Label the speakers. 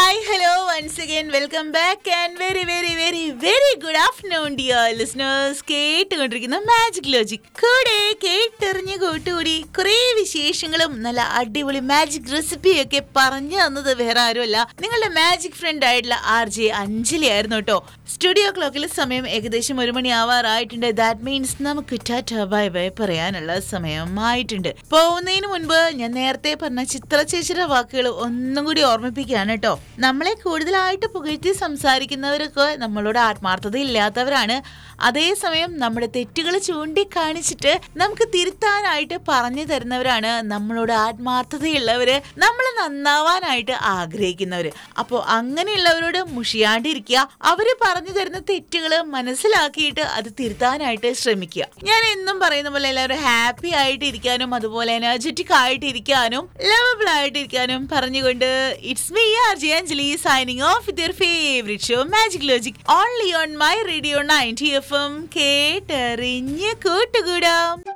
Speaker 1: hi hello once again welcome back and very very very very good afternoon dear listeners കേട്ടുകൊണ്ടിരിക്കുന്ന magic logic കൂടെ കേട്ടെറിഞ്ഞ് കൂട്ടുകൂടി കുറേ വിശേഷങ്ങളും നല്ല അടിപൊളി മാജിക് റെസിപ്പിയും ഒക്കെ പറഞ്ഞു തന്നത് വേറെ ആരുമല്ല നിങ്ങളുടെ മാജിക് ഫ്രണ്ട് ആയിട്ടുള്ള ആർ ജെ അഞ്ജലി ആയിരുന്നു കേട്ടോ സ്റ്റുഡിയോ ക്ലോക്കിൽ സമയം ഏകദേശം ഒരു മണി ആവാറായിട്ടുണ്ട് ദാറ്റ് മീൻസ് നമുക്ക് ടാറ്റ ബൈ ബൈ പറയാനുള്ള സമയമായിട്ടുണ്ട് പോകുന്നതിന് മുൻപ് ഞാൻ നേരത്തെ പറഞ്ഞ ചിത്ര ചേച്ചിയുടെ വാക്കുകൾ ഒന്നും കൂടി ഓർമ്മിപ്പിക്കുകയാണ് കേട്ടോ നമ്മളെ കൂടുതലായിട്ട് പുകഴ്ത്തി സംസാരിക്കുന്നവരൊക്കെ നമ്മളോട് ആത്മാർത്ഥത ഇല്ലാത്തവരാണ് അതേസമയം നമ്മുടെ തെറ്റുകൾ ചൂണ്ടിക്കാണിച്ചിട്ട് നമുക്ക് തിരുത്താനായിട്ട് പറഞ്ഞു തരുന്നവരാണ് നമ്മളോട് ആത്മാർത്ഥതയുള്ളവര് നമ്മൾ നന്നാവാനായിട്ട് ആഗ്രഹിക്കുന്നവര് അപ്പോൾ അങ്ങനെയുള്ളവരോട് മുഷിയാണ്ടിരിക്കുക അവര് പറഞ്ഞു തരുന്ന തെറ്റുകൾ മനസ്സിലാക്കിയിട്ട് അത് തിരുത്താനായിട്ട് ശ്രമിക്കുക ഞാൻ എന്നും പറയുന്ന പോലെ എല്ലാവരും ഹാപ്പി ആയിട്ട് ഇരിക്കാനും അതുപോലെ എനർജറ്റിക് ആയിട്ട് ഇരിക്കാനും ലവബിൾ ആയിട്ട് ഇരിക്കാനും പറഞ്ഞുകൊണ്ട് it's me R J Anjali signing off with your favourite show magic logic only on my radio ninety F M കേട്ടറിഞ്ഞ് കൂട്ടുകൂടാം